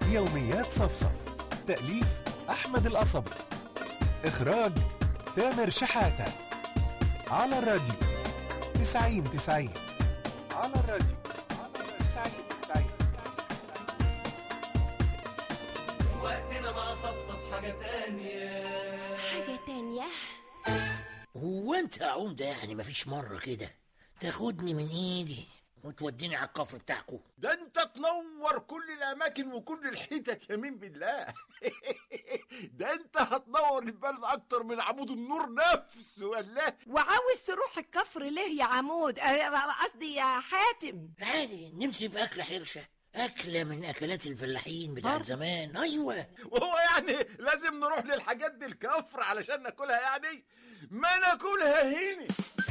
يوميات صفصف تأليف أحمد القصبي إخراج تامر شحاتة على الراديو تسعين تسعين على الراديو تسعين تسعين وقتنا مع صفصف حاجة تانية حاجة تانية هو انت يا عمدة يعني مفيش مرة كده تاخدني من ايدي وتوديني على الكفر بتاعكو ده انت تنور كل الاماكن وكل الحتت يمين بالله ده انت هتنور البلد اكتر من عمود النور نفسه ولا وعاوز تروح الكفر ليه يا عمود آه، قصدي يا حاتم عادي نمشي في أكلة حرشة أكلة من أكلات الفلاحين بتاعت زمان أيوة وهو يعني لازم نروح للحاجات دي الكفر علشان ناكلها يعني ما ناكلها هنا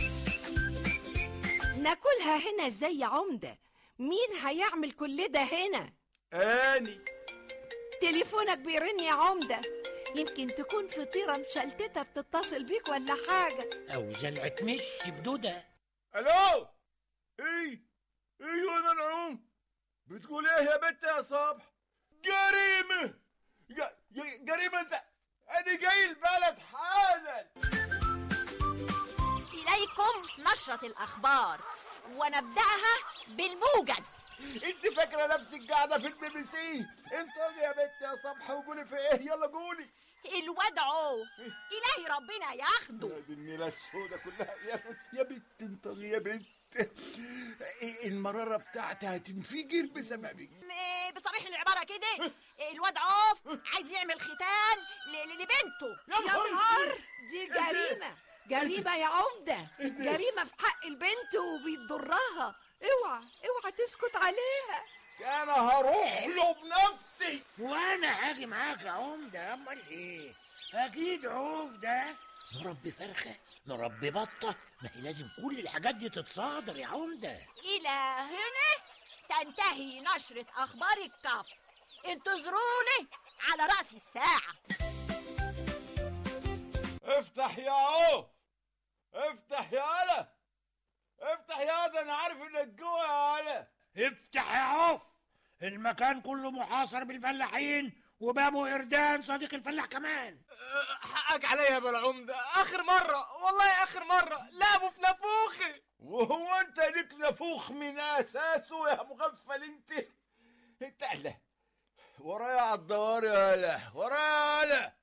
ناكلها هنا ازاي يا عمدة مين هيعمل كل ده هنا اني تليفونك بيرن يا عمدة يمكن تكون فطيرة مشلتتة بتتصل بيك ولا حاجة أو زلعة مش بدودة الو ايه ايوه انا نعوم بتقول ايه يا بنت يا صبح جريمه ج- ج- جريمه ز... انا جاي البلد حالا إليكم نشرة الأخبار ونبدأها بالموجز انت فاكره نفسك قاعده في البي بي سي انت يا بنت يا صبح وقولي في ايه يلا قولي الواد عوف إلهي ربنا ياخده يا دي النيله السوداء كلها يا يا بنت انت يا بنت المراره بتاعتي هتنفجر بسببك م- بصريح العبارة كده الواد عوف عايز يعمل ختان ل- ل- لبنته يا نهار دي جريمة جريمة يا عمدة جريمة في حق البنت وبيضرها اوعى اوعى تسكت عليها انا هروح له بنفسي وأنا هاجي معاك يا عمدة أمال إيه أكيد عوف ده مربي فرخة مربي بطة ما هي لازم كل الحاجات دي تتصادر يا عمدة إلى هنا تنتهي نشرة أخبار الكفر انتظروني على رأس الساعة افتح يا عوف افتح يا هلا افتح يا ده انا عارف انك جوه يا هلا افتح يا عوف المكان كله محاصر بالفلاحين وبابو إردان صديق الفلاح كمان حقك عليا يا ابو العمدة اخر مرة والله اخر مرة لعبوا في نافوخي وهو انت ليك نفوخ من اساسه يا مغفل انت انت لا ورايا على الدوار يا هلا ورايا يا هلا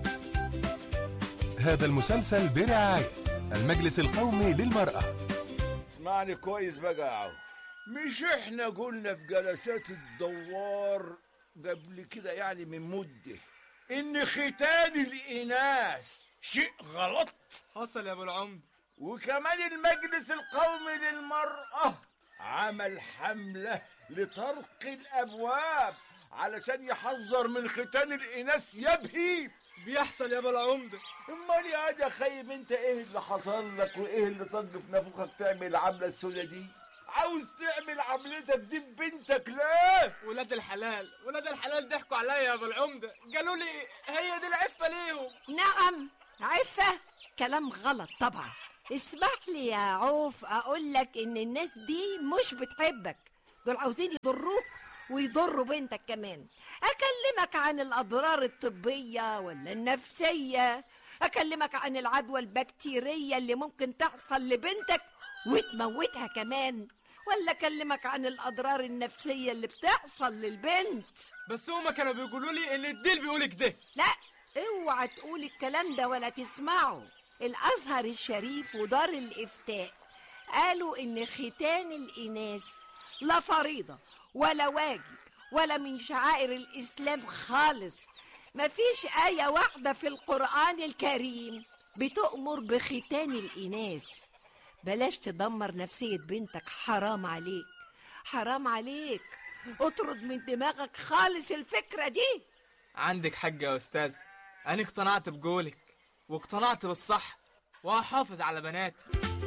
هذا المسلسل برعاية المجلس القومي للمرأة اسمعني كويس بقى يا عوف مش احنا قلنا في جلسات الدوار قبل كده يعني من مدة ان ختان الاناث شيء غلط حصل يا ابو العمدة وكمان المجلس القومي للمرأة عمل حملة لطرق الأبواب علشان يحذر من ختان الإناث يبهي بيحصل يا ابو العمدة امال يا واد يا خيب انت ايه اللي حصل لك وايه اللي طق في نافوخك تعمل العملة السوداء دي عاوز تعمل عملتك دي ببنتك ليه ولاد الحلال ولاد الحلال ضحكوا عليا يا ابو العمدة قالوا لي هي دي العفة ليهم نعم عفة كلام غلط طبعا اسمح لي يا عوف اقول لك ان الناس دي مش بتحبك دول عاوزين يضروك ويضروا بنتك كمان اكلمك عن الاضرار الطبية ولا النفسية اكلمك عن العدوى البكتيرية اللي ممكن تحصل لبنتك وتموتها كمان ولا اكلمك عن الاضرار النفسية اللي بتحصل للبنت بس هما كانوا بيقولوا لي ان الديل بيقول كده لا اوعى تقول الكلام ده ولا تسمعه الازهر الشريف ودار الافتاء قالوا ان ختان الاناث لا فريضه ولا واجب ولا من شعائر الاسلام خالص مفيش ايه واحده في القران الكريم بتؤمر بختان الاناث بلاش تدمر نفسيه بنتك حرام عليك حرام عليك اطرد من دماغك خالص الفكره دي عندك حق يا استاذ انا اقتنعت بقولك واقتنعت بالصح وهحافظ على بناتي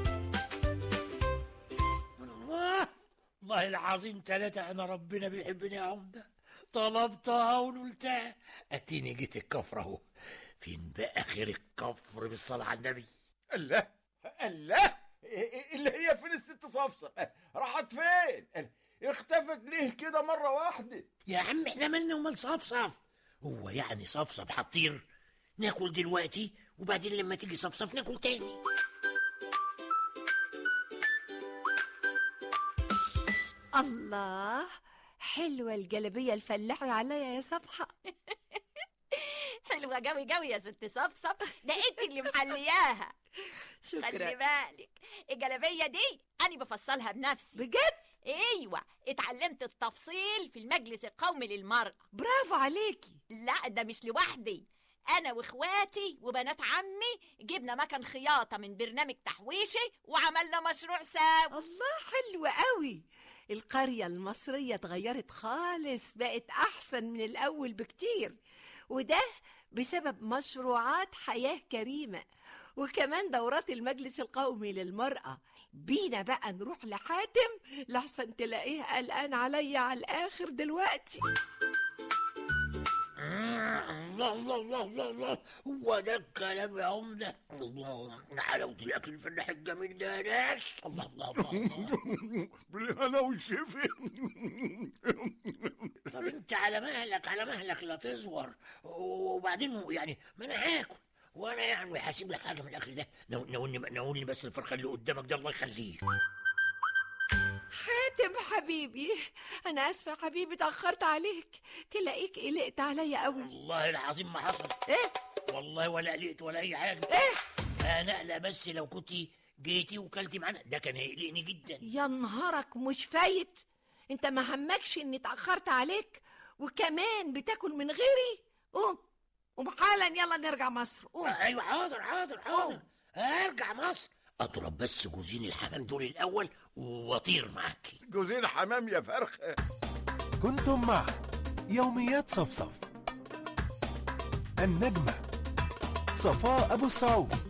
الله والله العظيم ثلاثة أنا ربنا بيحبني يا عمدة طلبتها ونلتها أتيني جيت الكفر أهو فين بقى خير الكفر بالصلاة على النبي الله الله اللي هي فين الست صفصة راحت فين اختفت ليه كده مرة واحدة يا عم احنا مالنا ومال صفصف هو يعني صفصف هتطير ناكل دلوقتي وبعدين لما تيجي صفصف ناكل تاني الله حلوة الجلبية الفلاحي عليا يا صبحة حلوة جوي جوي يا ست صفصف ده انت اللي محلياها خلي شكرا بالك الجلابية دي أنا بفصلها بنفسي بجد ايوه اتعلمت التفصيل في المجلس القومي للمرأة برافو عليكي لا ده مش لوحدي انا واخواتي وبنات عمي جبنا مكن خياطة من برنامج تحويشي وعملنا مشروع سوا الله حلو قوي القرية المصرية اتغيرت خالص بقت أحسن من الأول بكتير وده بسبب مشروعات حياة كريمة وكمان دورات المجلس القومي للمرأة بينا بقى نروح لحاتم لحسن تلاقيه قلقان عليا على الآخر دلوقتي الله الله الله الله الله هو ده الكلام يا عمدة الله حلاوة الأكل الفلاح الجميل ده يا ناس الله الله الله, الله. بالهنا والشفا طب انت على مهلك على مهلك لا تزور وبعدين يعني ما انا هاكل وانا يعني هسيب لك حاجه من الاكل ده نو- ناولني ناولني بس الفرخه اللي قدامك ده الله يخليك حاتم حبيبي أنا آسفة يا حبيبي اتأخرت عليك تلاقيك قلقت عليا قوي والله العظيم ما حصل إيه والله ولا قلقت ولا اي حاجه إيه انا اقلق بس لو كنت جيتي وكلتي معانا ده كان هيقلقني جدا يا نهارك مش فايت انت ما همكش اني اتاخرت عليك وكمان بتاكل من غيري قوم قوم حالا يلا نرجع مصر قوم ايوه حاضر حاضر حاضر ارجع مصر اضرب بس جوزين الحمام دول الاول واطير معاكي جوزين حمام يا فرخة كنتم مع يوميات صفصف النجمة صفاء أبو السعود